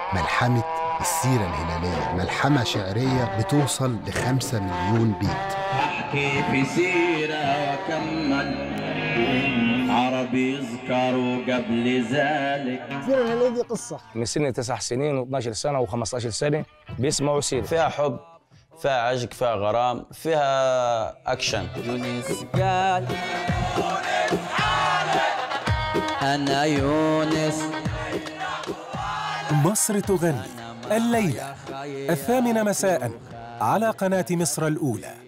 ملحمة السيرة الهلالية ملحمة شعرية بتوصل لخمسة مليون بيت أحكي في سيرة وكمل عربي يذكر قبل ذلك السيرة الهلالية دي قصة من سن تسع سنين و12 سنه و15 سنه بيسمعوا سيره فيها حب فيها عشق فيها غرام فيها اكشن يونس قال أنا يونس مصر تغني الليلة الثامنة مساء على قناة مصر الأولى